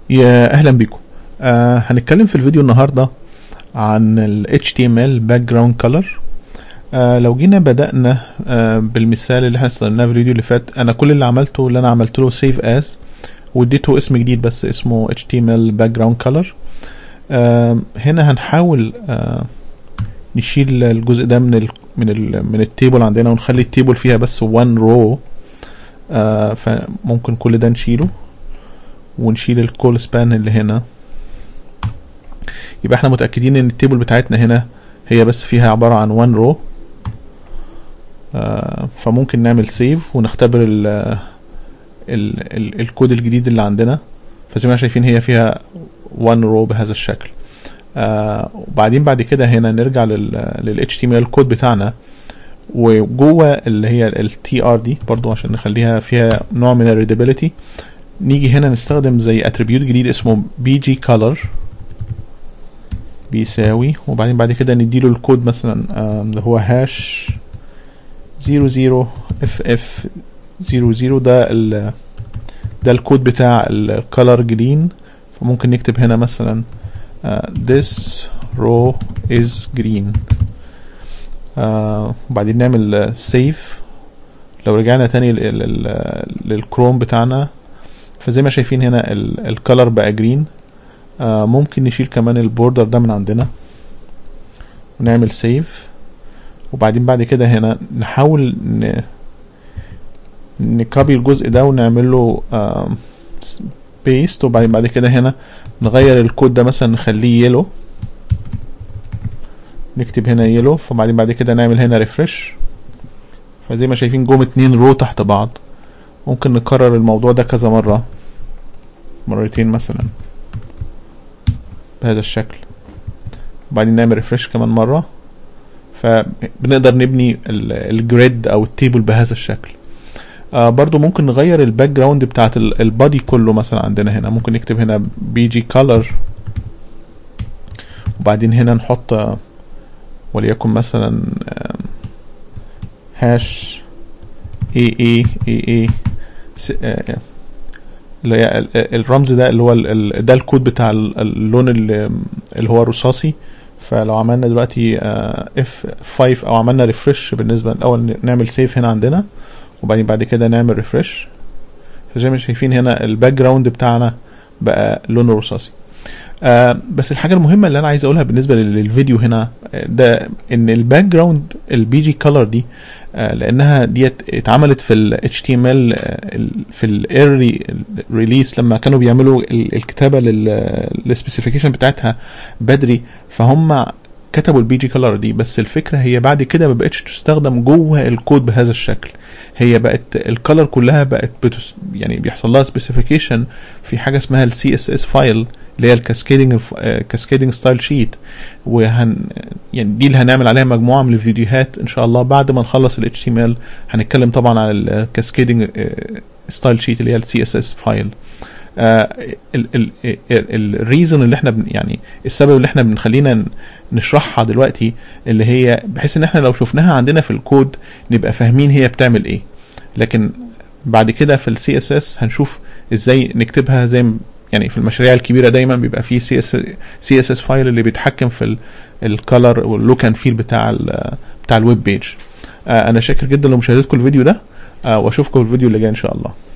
يا اهلا بكم آه هنتكلم في الفيديو النهارده عن ال HTML background color آه لو جينا بدأنا آه بالمثال اللي احنا استخدمناه في الفيديو اللي فات انا كل اللي عملته اللي انا عملت له save as واديته اسم جديد بس اسمه HTML background color آه هنا هنحاول آه نشيل الجزء ده من ال من ال من التيبل عندنا ونخلي التيبل فيها بس one row آه فممكن كل ده نشيله ونشيل الكول سبان اللي هنا يبقى احنا متأكدين ان التيبل بتاعتنا هنا هي بس فيها عبارة عن one row آه فممكن نعمل سيف ونختبر ال ال ال الكود الجديد اللي عندنا فزي ما شايفين هي فيها one row بهذا الشكل آه وبعدين بعد كده هنا نرجع لل لل HTML كود بتاعنا وجوه اللي هي ال TR دي برضو عشان نخليها فيها نوع من الريدابيليتي نيجي هنا نستخدم زي اتريبيوت جديد اسمه بي جي color بيساوي وبعدين بعد كده نديله الكود مثلا اللي هو هاش زيرو زيرو اف اف زيرو زيرو ده ال ده الكود بتاع الكالر جرين فممكن نكتب هنا مثلا uh, this row is green uh, وبعدين نعمل سيف لو رجعنا تاني للكروم بتاعنا فزي ما شايفين هنا الكالر بقى جرين آه ممكن نشيل كمان البوردر ده من عندنا ونعمل سيف وبعدين بعد كده هنا نحاول ن... نكابي الجزء ده ونعمل له آه بيست وبعدين بعد كده هنا نغير الكود ده مثلا نخليه يلو نكتب هنا يلو فبعدين بعد كده نعمل هنا ريفرش فزي ما شايفين جم اتنين رو تحت بعض ممكن نكرر الموضوع ده كذا مرة مرتين مثلا بهذا الشكل وبعدين نعمل ريفرش كمان مرة فبنقدر نبني الجريد او التيبل بهذا الشكل آه برضو ممكن نغير الباك جراوند بتاعت البادي كله مثلا عندنا هنا ممكن نكتب هنا بي جي كولر وبعدين هنا نحط آه وليكن مثلا آه هاش اي اي اي اي اللي هي الرمز ده اللي هو ده الكود بتاع اللون اللي, اللي هو الرصاصي فلو عملنا دلوقتي اف 5 او عملنا ريفرش بالنسبه الاول نعمل سيف هنا عندنا وبعدين بعد كده نعمل ريفرش فزي ما شايفين هنا الباك جراوند بتاعنا بقى لونه رصاصي آه بس الحاجه المهمه اللي انا عايز اقولها بالنسبه للفيديو هنا ده ان الباك جراوند البي جي كولر دي آه لانها ديت اتعملت في ال HTML آه في الايرلي ريليس لما كانوا بيعملوا الكتابه للسبيسيفيكيشن بتاعتها بدري فهم كتبوا البي جي كولر دي بس الفكره هي بعد كده ما بقتش تستخدم جوه الكود بهذا الشكل هي بقت الكولر كلها بقت بتس يعني بيحصل لها سبيسيفيكيشن في حاجه اسمها السي اس اس فايل اللي هي الكاسكيدنج كاسكيدنج ستايل شيت وهن يعني دي اللي هنعمل عليها مجموعه من الفيديوهات ان شاء الله بعد ما نخلص ال HTML هنتكلم طبعا عن الكاسكيدنج ستايل شيت اللي هي السي اس اس فايل الريزون اللي احنا يعني السبب اللي احنا بنخلينا نشرحها دلوقتي اللي هي بحيث ان احنا لو شفناها عندنا في الكود نبقى فاهمين هي بتعمل ايه لكن بعد كده في السي اس اس هنشوف ازاي نكتبها زي يعني في المشاريع الكبيره دايما بيبقى فيه سي اس سي اس اس فايل اللي بيتحكم في الكالر واللوك اند فيل بتاع ال بتاع الويب بيج آه انا شاكر جدا لمشاهدتكم الفيديو ده آه واشوفكم في الفيديو اللي جاي ان شاء الله